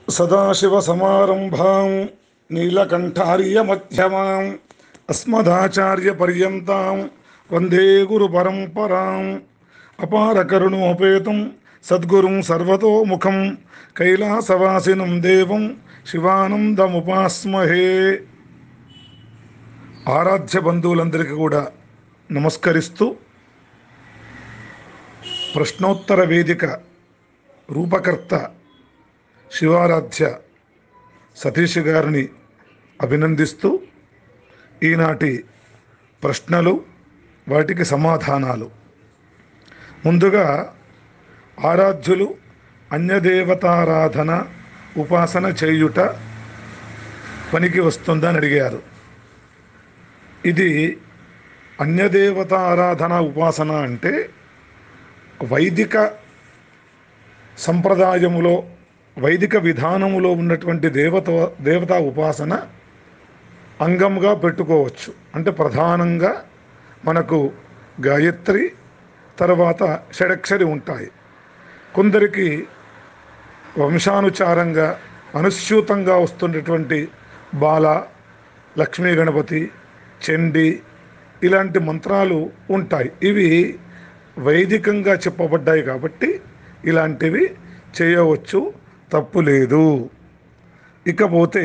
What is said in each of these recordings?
సదాశివసమారంభాం నీలకంఠార్యమధ్యమాం అస్మదాచార్యపర్యంతాం వందే గురుపరంపరాం అపారకరుణోపేతం సద్గురుం సర్వతోముఖం కైలాసవాసినం దేవం శివానందముపాస్మహే ఆరాధ్య బంధువులందరికీ కూడా నమస్కరిస్తూ ప్రశ్నోత్తర వేదిక రూపకర్త శివారాధ్య సతీష్ గారిని అభినందిస్తూ ఈనాటి ప్రశ్నలు వాటికి సమాధానాలు ముందుగా ఆరాధ్యులు అన్యదేవతారాధన ఉపాసన చేయుట పనికి వస్తుందని అడిగారు ఇది అన్యదేవత ఆరాధన ఉపాసన అంటే వైదిక సంప్రదాయములో వైదిక విధానములో ఉన్నటువంటి దేవత దేవతా ఉపాసన అంగంగా పెట్టుకోవచ్చు అంటే ప్రధానంగా మనకు గాయత్రి తర్వాత షడక్షరి ఉంటాయి కొందరికి వంశానుచారంగా అనుస్యూతంగా వస్తున్నటువంటి బాల లక్ష్మీ గణపతి చండి ఇలాంటి మంత్రాలు ఉంటాయి ఇవి వైదికంగా చెప్పబడ్డాయి కాబట్టి ఇలాంటివి చేయవచ్చు తప్పు లేదు ఇకపోతే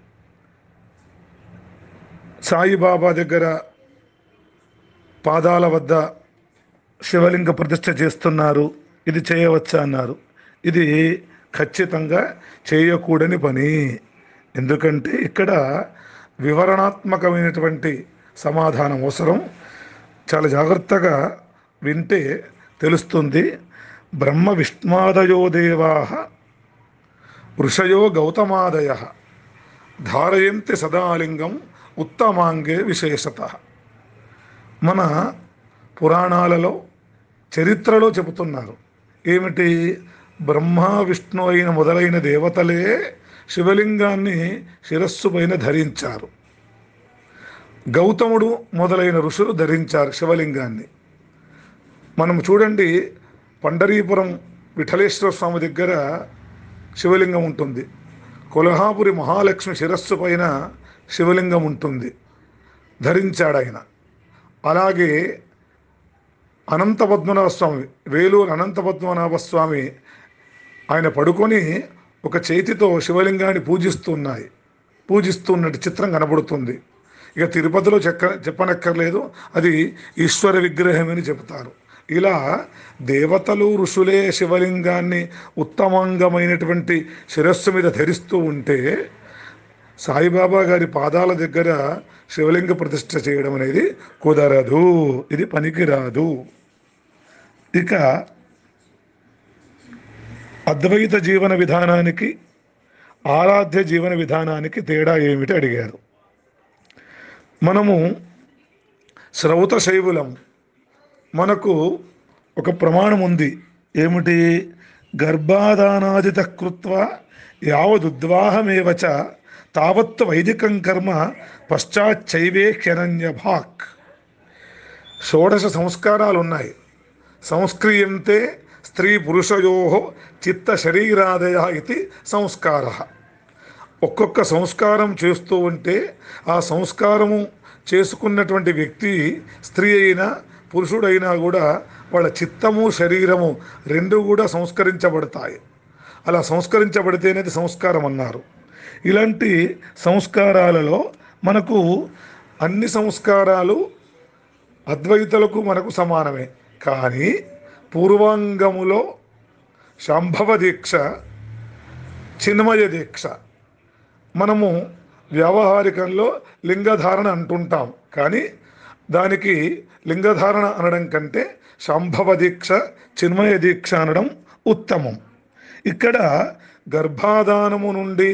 సాయిబాబా దగ్గర పాదాల వద్ద శివలింగ ప్రతిష్ఠ చేస్తున్నారు ఇది చేయవచ్చా అన్నారు ఇది ఖచ్చితంగా చేయకూడని పని ఎందుకంటే ఇక్కడ వివరణాత్మకమైనటువంటి సమాధానం అవసరం చాలా జాగ్రత్తగా వింటే తెలుస్తుంది బ్రహ్మ విష్ణాదయో దేవా ఋషయో గౌతమాదయ ధారయంతి సదాలింగం ఉత్తమాంగే విశేషత మన పురాణాలలో చరిత్రలో చెబుతున్నారు ఏమిటి బ్రహ్మ విష్ణు అయిన మొదలైన దేవతలే శివలింగాన్ని శిరస్సు పైన ధరించారు గౌతముడు మొదలైన ఋషులు ధరించారు శివలింగాన్ని మనం చూడండి పండరీపురం విఠలేశ్వర స్వామి దగ్గర శివలింగం ఉంటుంది కొల్హాపురి మహాలక్ష్మి శిరస్సు పైన శివలింగం ఉంటుంది ధరించాడు ఆయన అలాగే అనంత పద్మనాభ స్వామి వేలూరు అనంత పద్మనాభ స్వామి ఆయన పడుకొని ఒక చేతితో శివలింగాన్ని పూజిస్తున్నాయి పూజిస్తున్నట్టు చిత్రం కనబడుతుంది ఇక తిరుపతిలో చెక్క చెప్పనక్కర్లేదు అది ఈశ్వర విగ్రహం అని చెప్తారు ఇలా దేవతలు ఋషులే శివలింగాన్ని ఉత్తమాంగమైనటువంటి శిరస్సు మీద ధరిస్తూ ఉంటే సాయిబాబా గారి పాదాల దగ్గర శివలింగ ప్రతిష్ఠ చేయడం అనేది కుదరదు ఇది పనికిరాదు ఇక అద్వైత జీవన విధానానికి ఆరాధ్య జీవన విధానానికి తేడా ఏమిటి అడిగారు మనము శ్రౌత శైవులం మనకు ఒక ప్రమాణం ఉంది ఏమిటి గర్భాధానాదిత కృత్వ యావదుద్వాహమేవచ తావత్ వైదికం కర్మ పశ్చాచ్చైవే క్షరణ్య భాక్ షోడశ సంస్కారాలు ఉన్నాయి సంస్క్రియంతే స్త్రీ పురుషయో చిత్త శరీరాదయ ఇది సంస్కార ఒక్కొక్క సంస్కారం చేస్తూ ఉంటే ఆ సంస్కారము చేసుకున్నటువంటి వ్యక్తి స్త్రీ అయినా పురుషుడైనా కూడా వాళ్ళ చిత్తము శరీరము రెండు కూడా సంస్కరించబడతాయి అలా సంస్కరించబడితేనేది సంస్కారం అన్నారు ఇలాంటి సంస్కారాలలో మనకు అన్ని సంస్కారాలు అద్వైతులకు మనకు సమానమే కానీ పూర్వాంగములో శాంభవ దీక్ష చిన్మయ దీక్ష మనము వ్యావహారికంలో లింగధారణ అంటుంటాం కానీ దానికి లింగధారణ అనడం కంటే శాంభవ దీక్ష చిన్మయ దీక్ష అనడం ఉత్తమం ఇక్కడ గర్భాధానము నుండి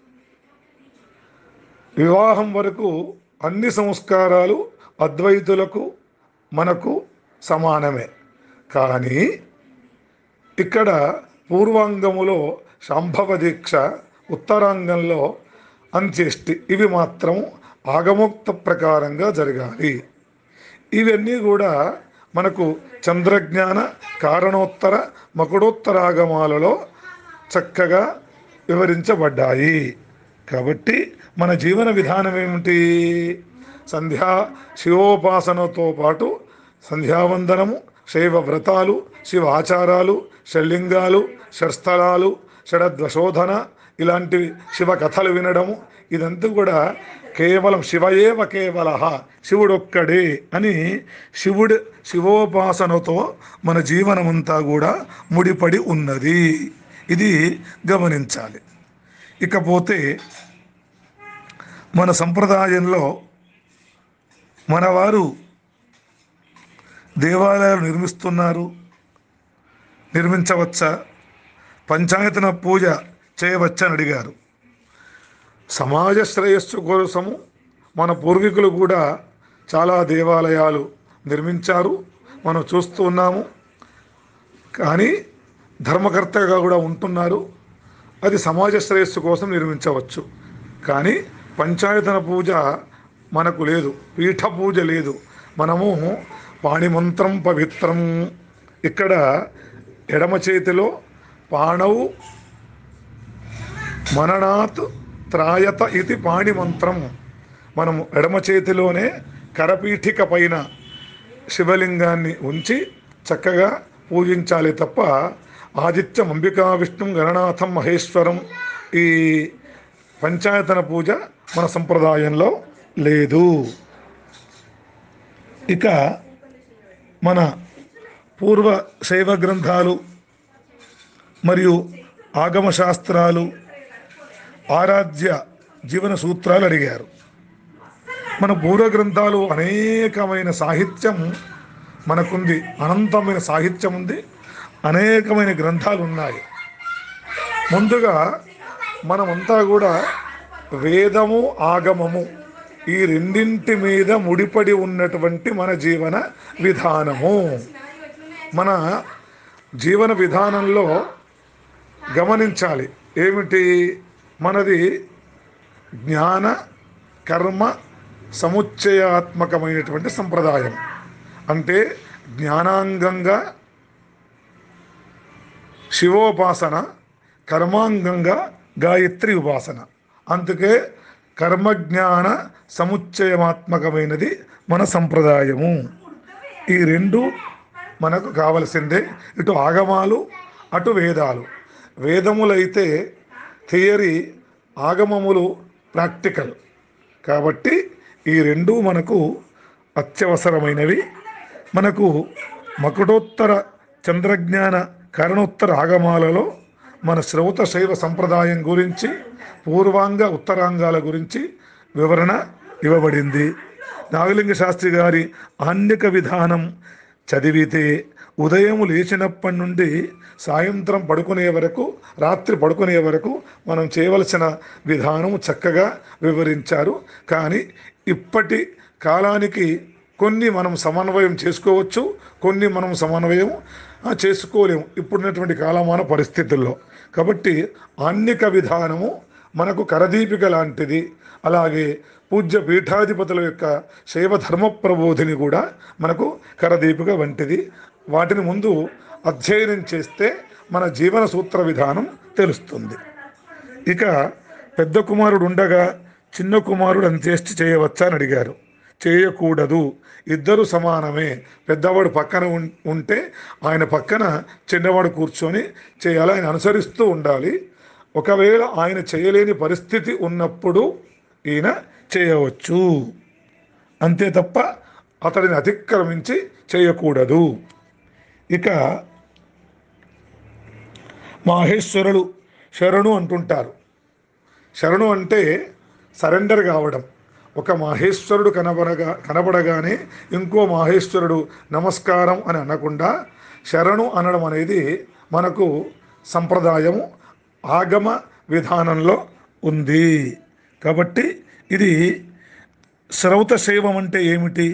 వివాహం వరకు అన్ని సంస్కారాలు అద్వైతులకు మనకు సమానమే కానీ ఇక్కడ పూర్వాంగములో శాంభవ దీక్ష ఉత్తరాంగంలో అంత్యేష్టి ఇవి మాత్రం ఆగమోక్త ప్రకారంగా జరగాలి ఇవన్నీ కూడా మనకు చంద్రజ్ఞాన కారణోత్తర మకుడోత్తరాగమాలలో చక్కగా వివరించబడ్డాయి కాబట్టి మన జీవన విధానం ఏమిటి సంధ్యా శివోపాసనతో పాటు సంధ్యావందనము శైవ వ్రతాలు శివ ఆచారాలు షడ్లింగాలు షట్స్థలాలు షడద్వశోధన ఇలాంటి శివ కథలు వినడము ఇదంతా కూడా కేవలం శివయేవ కేవల శివుడొక్కడే అని శివుడు శివోపాసనతో మన జీవనమంతా కూడా ముడిపడి ఉన్నది ఇది గమనించాలి ఇకపోతే మన సంప్రదాయంలో మనవారు దేవాలయాలు నిర్మిస్తున్నారు నిర్మించవచ్చా పంచాయతన పూజ చేయవచ్చని అడిగారు సమాజ శ్రేయస్సు కోసము మన పూర్వీకులు కూడా చాలా దేవాలయాలు నిర్మించారు మనం చూస్తూ ఉన్నాము కానీ ధర్మకర్తగా కూడా ఉంటున్నారు అది సమాజ శ్రేయస్సు కోసం నిర్మించవచ్చు కానీ పంచాయతన పూజ మనకు లేదు పీఠ పూజ లేదు మనము పాణిమంత్రం పవిత్రం ఇక్కడ ఎడమ చేతిలో పాణవు మననాత్ త్రాయత ఇది పాణిమంత్రం మనము ఎడమ చేతిలోనే కరపీఠిక పైన శివలింగాన్ని ఉంచి చక్కగా పూజించాలి తప్ప ఆదిత్యం అంబికా విష్ణుం గణనాథం మహేశ్వరం ఈ పంచాయతన పూజ మన సంప్రదాయంలో లేదు ఇక మన పూర్వ శైవ గ్రంథాలు మరియు ఆగమ శాస్త్రాలు ఆరాధ్య జీవన సూత్రాలు అడిగారు మన పూర్వ గ్రంథాలు అనేకమైన సాహిత్యం మనకుంది అనంతమైన సాహిత్యం ఉంది అనేకమైన గ్రంథాలు ఉన్నాయి ముందుగా మనమంతా కూడా వేదము ఆగమము ఈ రెండింటి మీద ముడిపడి ఉన్నటువంటి మన జీవన విధానము మన జీవన విధానంలో గమనించాలి ఏమిటి మనది జ్ఞాన కర్మ సముచ్చయాత్మకమైనటువంటి సంప్రదాయం అంటే జ్ఞానాంగంగా శివోపాసన కర్మాంగంగా గాయత్రి ఉపాసన అందుకే కర్మజ్ఞాన సముచ్చయమాత్మకమైనది మన సంప్రదాయము ఈ రెండు మనకు కావలసిందే ఇటు ఆగమాలు అటు వేదాలు వేదములైతే థియరీ ఆగమములు ప్రాక్టికల్ కాబట్టి ఈ రెండు మనకు అత్యవసరమైనవి మనకు మకుటోత్తర చంద్రజ్ఞాన కరణోత్తర ఆగమాలలో మన శ్రౌత శైవ సంప్రదాయం గురించి పూర్వాంగ ఉత్తరాంగాల గురించి వివరణ ఇవ్వబడింది నాగలింగ శాస్త్రి గారి ఆన్యక విధానం చదివితే ఉదయం లేచినప్పటి నుండి సాయంత్రం పడుకునే వరకు రాత్రి పడుకునే వరకు మనం చేయవలసిన విధానం చక్కగా వివరించారు కానీ ఇప్పటి కాలానికి కొన్ని మనం సమన్వయం చేసుకోవచ్చు కొన్ని మనం సమన్వయం ఆ, చేసుకోలేము ఇప్పుడున్నటువంటి కాలమాన పరిస్థితుల్లో కాబట్టి ఆన్నిక విధానము మనకు కరదీపిక లాంటిది అలాగే పూజ్య పీఠాధిపతుల యొక్క శైవ ధర్మ ప్రబోధిని కూడా మనకు కరదీపిక వంటిది వాటిని ముందు అధ్యయనం చేస్తే మన జీవన సూత్ర విధానం తెలుస్తుంది ఇక పెద్ద కుమారుడు ఉండగా చిన్న కుమారుడు అంత్యేష్టి చేయవచ్చా అని అడిగారు చేయకూడదు ఇద్దరు సమానమే పెద్దవాడు పక్కన ఉం- ఉంటే ఆయన పక్కన చిన్నవాడు కూర్చొని చేయాలి ఆయన అనుసరిస్తూ ఉండాలి ఒకవేళ ఆయన చేయలేని పరిస్థితి ఉన్నప్పుడు ఈయన చేయవచ్చు అంతే తప్ప అతడిని అతిక్రమించి చేయకూడదు ఇక మాహేశ్వరుడు శరణు అంటుంటారు శరణు అంటే సరెండర్ కావడం ఒక మాహేశ్వరుడు కనబడగా కనబడగానే ఇంకో మాహేశ్వరుడు నమస్కారం అని అనకుండా శరణు అనడం అనేది మనకు సంప్రదాయము ఆగమ విధానంలో ఉంది కాబట్టి ఇది శ్రౌత శైవం అంటే ఏమిటి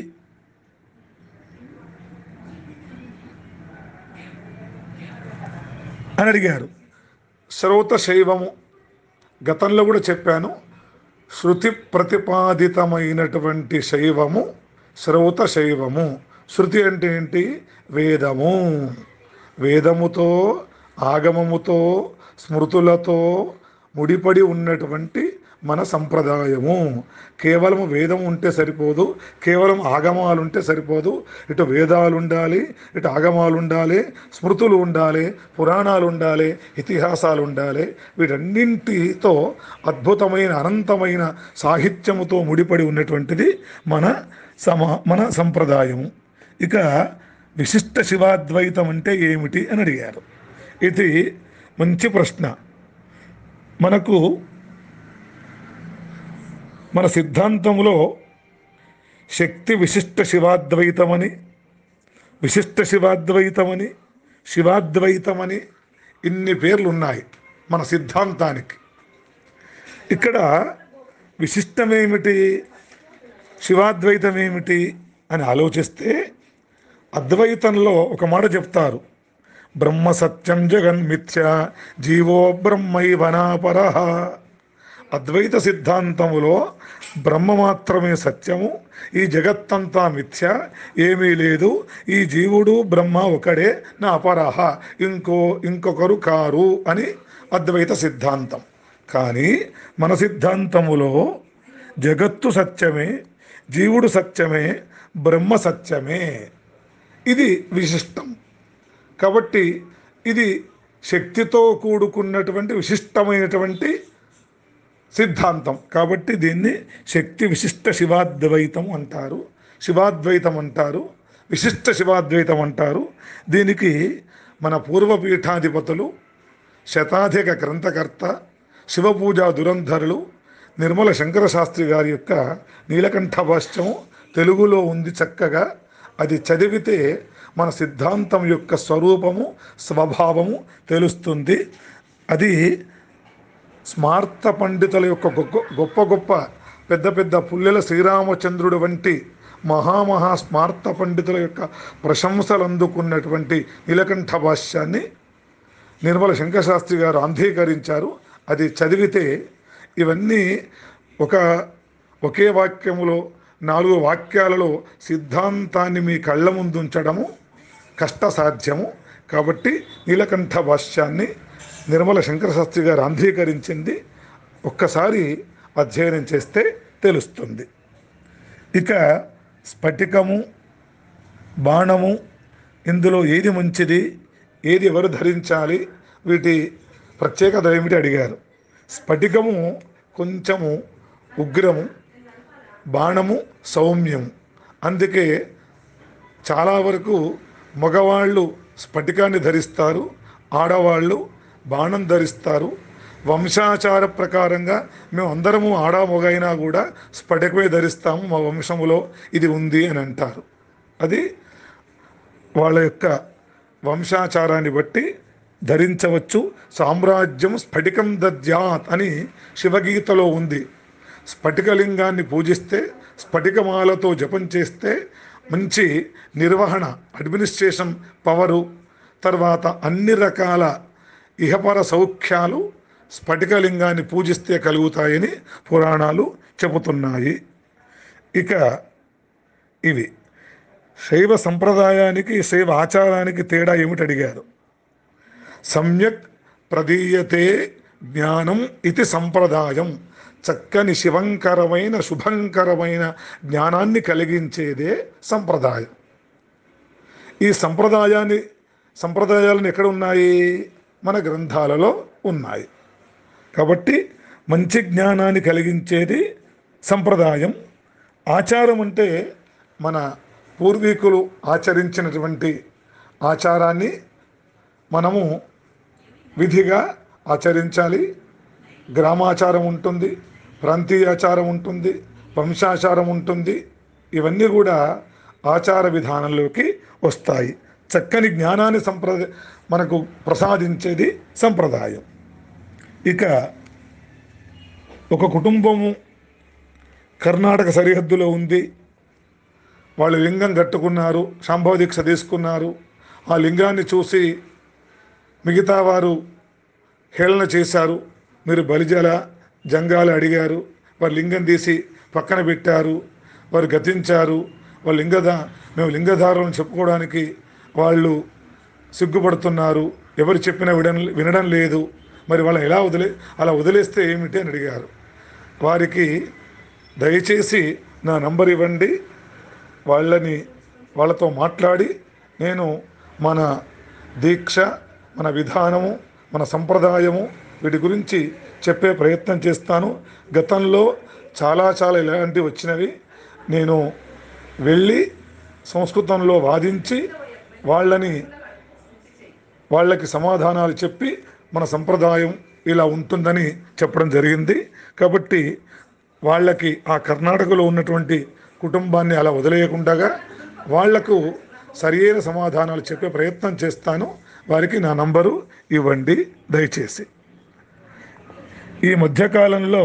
అని అడిగారు శ్రౌత శైవము గతంలో కూడా చెప్పాను శృతి ప్రతిపాదితమైనటువంటి శైవము శ్రౌత శైవము శృతి అంటే ఏంటి వేదము వేదముతో ఆగమముతో స్మృతులతో ముడిపడి ఉన్నటువంటి మన సంప్రదాయము కేవలం వేదం ఉంటే సరిపోదు కేవలం ఆగమాలు ఉంటే సరిపోదు ఇటు వేదాలు ఉండాలి ఇటు ఆగమాలు ఉండాలి స్మృతులు ఉండాలి పురాణాలు ఉండాలి ఇతిహాసాలు ఉండాలి వీటన్నింటితో అద్భుతమైన అనంతమైన సాహిత్యముతో ముడిపడి ఉన్నటువంటిది మన సమా మన సంప్రదాయము ఇక విశిష్ట శివాద్వైతం అంటే ఏమిటి అని అడిగారు ఇది మంచి ప్రశ్న మనకు మన సిద్ధాంతంలో శక్తి విశిష్ట శివాద్వైతమని విశిష్ట శివాద్వైతమని శివాద్వైతమని ఇన్ని పేర్లు ఉన్నాయి మన సిద్ధాంతానికి ఇక్కడ విశిష్టమేమిటి శివాద్వైతం ఏమిటి అని ఆలోచిస్తే అద్వైతంలో ఒక మాట చెప్తారు బ్రహ్మ సత్యం జగన్మిథ్య జీవో బ్రహ్మైవనాపర అద్వైత సిద్ధాంతములో బ్రహ్మ మాత్రమే సత్యము ఈ జగత్తంతా మిథ్య ఏమీ లేదు ఈ జీవుడు బ్రహ్మ ఒకడే నా అపరహ ఇంకో ఇంకొకరు కారు అని అద్వైత సిద్ధాంతం కానీ మన సిద్ధాంతములో జగత్తు సత్యమే జీవుడు సత్యమే బ్రహ్మ సత్యమే ఇది విశిష్టం కాబట్టి ఇది శక్తితో కూడుకున్నటువంటి విశిష్టమైనటువంటి సిద్ధాంతం కాబట్టి దీన్ని శక్తి విశిష్ట శివాద్వైతం అంటారు శివాద్వైతం అంటారు విశిష్ట శివాద్వైతం అంటారు దీనికి మన పూర్వపీఠాధిపతులు శతాధిక గ్రంథకర్త శివపూజా దురంధరులు నిర్మల శంకర శాస్త్రి గారి యొక్క నీలకంఠ భాష్యము తెలుగులో ఉంది చక్కగా అది చదివితే మన సిద్ధాంతం యొక్క స్వరూపము స్వభావము తెలుస్తుంది అది స్మార్త పండితుల యొక్క గొప్ప గొప్ప గొప్ప పెద్ద పెద్ద పుల్లెల శ్రీరామచంద్రుడు వంటి మహామహా స్మార్త పండితుల యొక్క ప్రశంసలు అందుకున్నటువంటి నీలకంఠ భాష్యాన్ని నిర్మల శంకరశాస్త్రి గారు ఆంధీకరించారు అది చదివితే ఇవన్నీ ఒక ఒకే వాక్యములో నాలుగు వాక్యాలలో సిద్ధాంతాన్ని మీ కళ్ళ ముందు ఉంచడము కష్టసాధ్యము కాబట్టి నీలకంఠ భాష్యాన్ని నిర్మల శంకరశాస్త్రి గారు ఆంధ్రీకరించింది ఒక్కసారి అధ్యయనం చేస్తే తెలుస్తుంది ఇక స్ఫటికము బాణము ఇందులో ఏది మంచిది ఏది ఎవరు ధరించాలి వీటి ప్రత్యేకత ఏమిటి అడిగారు స్ఫటికము కొంచెము ఉగ్రము బాణము సౌమ్యము అందుకే చాలా వరకు మగవాళ్ళు స్ఫటికాన్ని ధరిస్తారు ఆడవాళ్ళు బాణం ధరిస్తారు వంశాచార ప్రకారంగా మేము అందరము ఆడ మొగైనా కూడా స్ఫటికమే ధరిస్తాము మా వంశములో ఇది ఉంది అని అంటారు అది వాళ్ళ యొక్క వంశాచారాన్ని బట్టి ధరించవచ్చు సామ్రాజ్యం స్ఫటికం దద్యాత్ అని శివగీతలో ఉంది స్ఫటికలింగాన్ని పూజిస్తే స్ఫటికమాలతో జపం చేస్తే మంచి నిర్వహణ అడ్మినిస్ట్రేషన్ పవరు తర్వాత అన్ని రకాల ఇహపర సౌఖ్యాలు స్ఫటికలింగాన్ని పూజిస్తే కలుగుతాయని పురాణాలు చెబుతున్నాయి ఇక ఇవి శైవ సంప్రదాయానికి శైవ ఆచారానికి తేడా ఏమిటి అడిగారు సమ్యక్ ప్రదీయతే జ్ఞానం ఇది సంప్రదాయం చక్కని శివంకరమైన శుభంకరమైన జ్ఞానాన్ని కలిగించేదే సంప్రదాయం ఈ సంప్రదాయాన్ని సంప్రదాయాలను ఎక్కడ ఉన్నాయి మన గ్రంథాలలో ఉన్నాయి కాబట్టి మంచి జ్ఞానాన్ని కలిగించేది సంప్రదాయం ఆచారం అంటే మన పూర్వీకులు ఆచరించినటువంటి ఆచారాన్ని మనము విధిగా ఆచరించాలి గ్రామాచారం ఉంటుంది ప్రాంతీయాచారం ఉంటుంది వంశాచారం ఉంటుంది ఇవన్నీ కూడా ఆచార విధానంలోకి వస్తాయి చక్కని జ్ఞానాన్ని సంప్రద మనకు ప్రసాదించేది సంప్రదాయం ఇక ఒక కుటుంబము కర్ణాటక సరిహద్దులో ఉంది వాళ్ళు లింగం కట్టుకున్నారు శాంభవ దీక్ష తీసుకున్నారు ఆ లింగాన్ని చూసి మిగతా వారు హేళన చేశారు మీరు బలిజల జంగాలు అడిగారు వారు లింగం తీసి పక్కన పెట్టారు వారు గతించారు వాళ్ళు లింగద మేము లింగధారులను చెప్పుకోవడానికి వాళ్ళు సిగ్గుపడుతున్నారు ఎవరు చెప్పినా వినడం వినడం లేదు మరి వాళ్ళని ఎలా వదిలే అలా వదిలేస్తే ఏమిటి అని అడిగారు వారికి దయచేసి నా నంబర్ ఇవ్వండి వాళ్ళని వాళ్ళతో మాట్లాడి నేను మన దీక్ష మన విధానము మన సంప్రదాయము వీటి గురించి చెప్పే ప్రయత్నం చేస్తాను గతంలో చాలా చాలా ఇలాంటివి వచ్చినవి నేను వెళ్ళి సంస్కృతంలో వాదించి వాళ్ళని వాళ్ళకి సమాధానాలు చెప్పి మన సంప్రదాయం ఇలా ఉంటుందని చెప్పడం జరిగింది కాబట్టి వాళ్ళకి ఆ కర్ణాటకలో ఉన్నటువంటి కుటుంబాన్ని అలా వదిలేయకుండా వాళ్లకు సరియైన సమాధానాలు చెప్పే ప్రయత్నం చేస్తాను వారికి నా నంబరు ఇవ్వండి దయచేసి ఈ మధ్యకాలంలో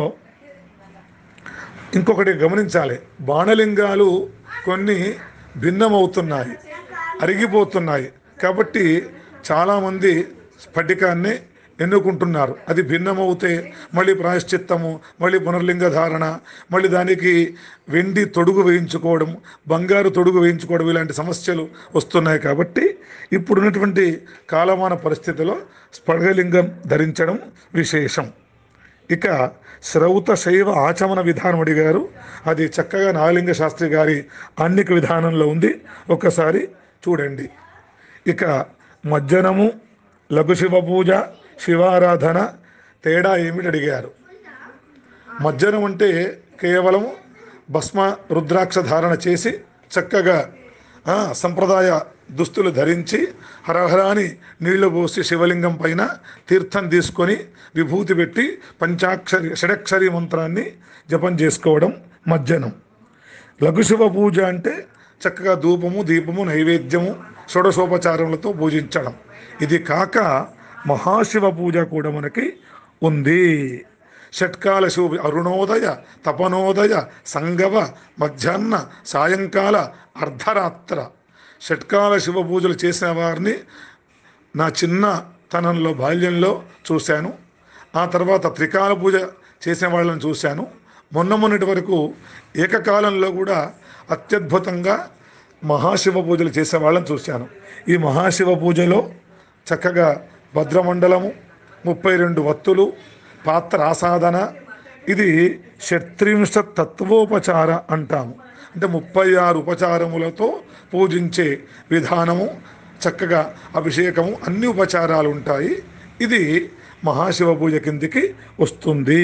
ఇంకొకటి గమనించాలి బాణలింగాలు కొన్ని భిన్నమవుతున్నాయి అరిగిపోతున్నాయి కాబట్టి చాలామంది స్ఫటికాన్ని ఎన్నుకుంటున్నారు అది భిన్నమవుతే మళ్ళీ ప్రాయశ్చిత్తము మళ్ళీ పునర్లింగ ధారణ మళ్ళీ దానికి వెండి తొడుగు వేయించుకోవడం బంగారు తొడుగు వేయించుకోవడం ఇలాంటి సమస్యలు వస్తున్నాయి కాబట్టి ఇప్పుడున్నటువంటి కాలమాన పరిస్థితిలో స్ఫటికలింగం ధరించడం విశేషం ఇక శ్రౌత శైవ ఆచమన విధానం అడిగారు అది చక్కగా నాగలింగ శాస్త్రి గారి అన్నిక విధానంలో ఉంది ఒక్కసారి చూడండి ఇక మజ్జనము లఘు శివ పూజ శివారాధన తేడా ఏమిటి అడిగారు మజ్జనం అంటే కేవలం భస్మ రుద్రాక్ష ధారణ చేసి చక్కగా ఆ, సంప్రదాయ దుస్తులు ధరించి హరహరాని నీళ్లు పోసి శివలింగం పైన తీర్థం తీసుకొని విభూతి పెట్టి పంచాక్షరి షడక్షరి మంత్రాన్ని జపం చేసుకోవడం మజ్జనం లఘుశివ పూజ అంటే చక్కగా ధూపము దీపము నైవేద్యము షోడశోపచారములతో పూజించడం ఇది కాక మహాశివ పూజ కూడా మనకి ఉంది షట్కాల శివ అరుణోదయ తపనోదయ సంగవ మధ్యాహ్న సాయంకాల అర్ధరాత్ర షట్కాల శివ పూజలు చేసిన వారిని నా చిన్నతనంలో బాల్యంలో చూశాను ఆ తర్వాత త్రికాల పూజ చేసిన వాళ్ళని చూశాను మొన్న మొన్నటి వరకు ఏకకాలంలో కూడా అత్యద్భుతంగా మహాశివ పూజలు చేసే వాళ్ళని చూశాను ఈ మహాశివ పూజలో చక్కగా భద్రమండలము ముప్పై రెండు వత్తులు పాత్ర ఆసాధన ఇది షట్త్రింశ తత్వోపచార అంటాము అంటే ముప్పై ఆరు ఉపచారములతో పూజించే విధానము చక్కగా అభిషేకము అన్ని ఉపచారాలు ఉంటాయి ఇది మహాశివ పూజ కిందికి వస్తుంది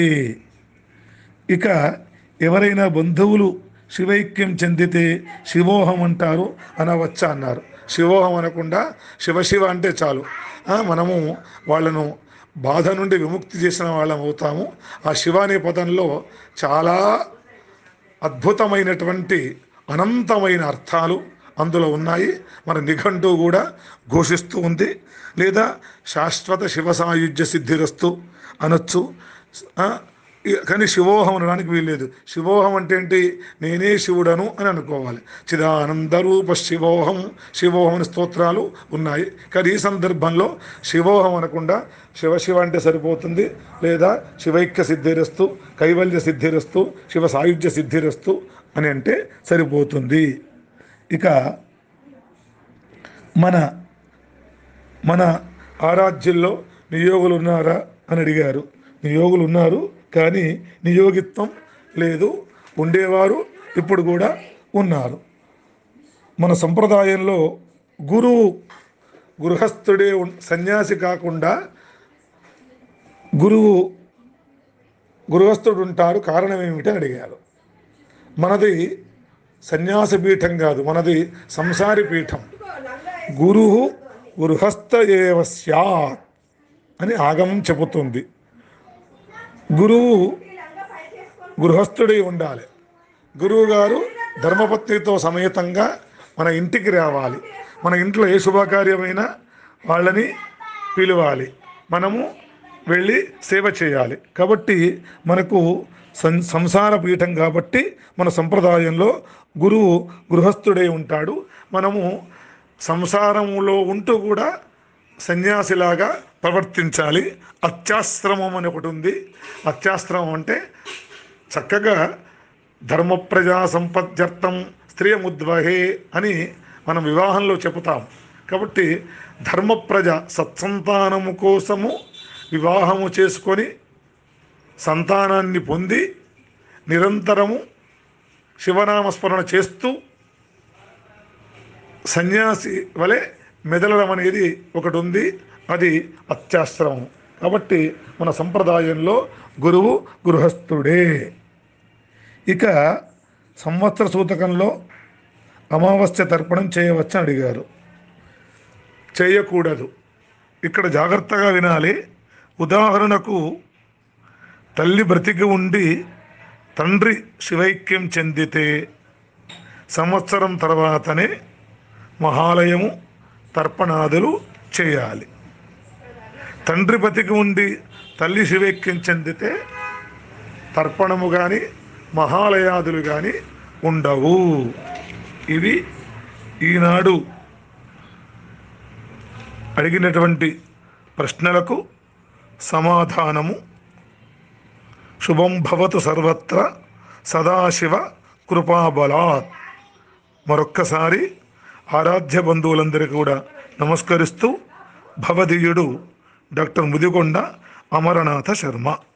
ఇక ఎవరైనా బంధువులు శివైక్యం చెందితే శివోహం అంటారు అనవచ్చా అన్నారు శివోహం అనకుండా శివశివ అంటే చాలు ఆ, మనము వాళ్ళను బాధ నుండి విముక్తి చేసిన వాళ్ళం అవుతాము ఆ శివ అనే పదంలో చాలా అద్భుతమైనటువంటి అనంతమైన అర్థాలు అందులో ఉన్నాయి మన నిఘంటు కూడా ఘోషిస్తూ ఉంది లేదా శాశ్వత శివ సాయుధ్య సిద్ధిరస్తు అనొచ్చు ఆ, ఇ- కానీ శివోహం అనడానికి వీల్లేదు శివోహం అంటే ఏంటి నేనే శివుడను అని అనుకోవాలి చిదానందరూప శివోహం శివోహం అనే స్తోత్రాలు ఉన్నాయి కానీ ఈ సందర్భంలో శివోహం అనకుండా శివశివ అంటే సరిపోతుంది లేదా శివైక్య సిద్ధిరస్తు కైవల్య సిద్ధిరస్తు శివ సాయుధ్య సిద్ధిరస్తు అని అంటే సరిపోతుంది ఇక మన మన ఆరాధ్యుల్లో నియోగులు ఉన్నారా అని అడిగారు నియోగులు ఉన్నారు కానీ నియోగిత్వం లేదు ఉండేవారు ఇప్పుడు కూడా ఉన్నారు మన సంప్రదాయంలో గురువు గృహస్థుడే ఉన్- సన్యాసి కాకుండా గురువు గృహస్థుడు ఉంటారు కారణం ఏమిటి అని అడిగారు మనది సన్యాసి పీఠం కాదు మనది సంసారి పీఠం గురు గృహస్థ ఏవ స్యాత్ అని ఆగమం చెబుతుంది గురువు గృహస్థుడై ఉండాలి గురువు గారు ధర్మపత్నితో సమేతంగా మన ఇంటికి రావాలి మన ఇంట్లో ఏ శుభకార్యమైనా వాళ్ళని పిలవాలి మనము వెళ్ళి సేవ చేయాలి కాబట్టి మనకు సం సంసార పీఠం కాబట్టి మన సంప్రదాయంలో గురువు గృహస్థుడై ఉంటాడు మనము సంసారంలో ఉంటూ కూడా సన్యాసిలాగా ప్రవర్తించాలి అత్యాశ్రమం అని ఒకటి ఉంది అత్యాశ్రమం అంటే చక్కగా ధర్మ ప్రజా సంపద్యర్థం స్త్రియముద్వహే అని మనం వివాహంలో చెబుతాం కాబట్టి ధర్మ ప్రజ సత్సంతానము కోసము వివాహము చేసుకొని సంతానాన్ని పొంది నిరంతరము శివనామస్మరణ చేస్తూ సన్యాసి వలె మెదలడం అనేది ఒకటి ఉంది అది అత్యాశ్రమం కాబట్టి మన సంప్రదాయంలో గురువు గృహస్థుడే ఇక సంవత్సర సూతకంలో అమావాస్య తర్పణం చేయవచ్చని అడిగారు చేయకూడదు ఇక్కడ జాగ్రత్తగా వినాలి ఉదాహరణకు తల్లి బ్రతికి ఉండి తండ్రి శివైక్యం చెందితే సంవత్సరం తర్వాతనే మహాలయము తర్పణాదులు చేయాలి తండ్రి బతికి ఉండి తల్లి శివైక్యం చెందితే తర్పణము కానీ మహాలయాదులు కానీ ఉండవు ఇవి ఈనాడు అడిగినటువంటి ప్రశ్నలకు సమాధానము శుభం భవతు సర్వత్ర సదాశివ కృపాబలాత్ మరొక్కసారి ఆరాధ్య బంధువులందరికీ కూడా నమస్కరిస్తూ భవదీయుడు డాక్టర్ ముదిగొండ అమరనాథ శర్మ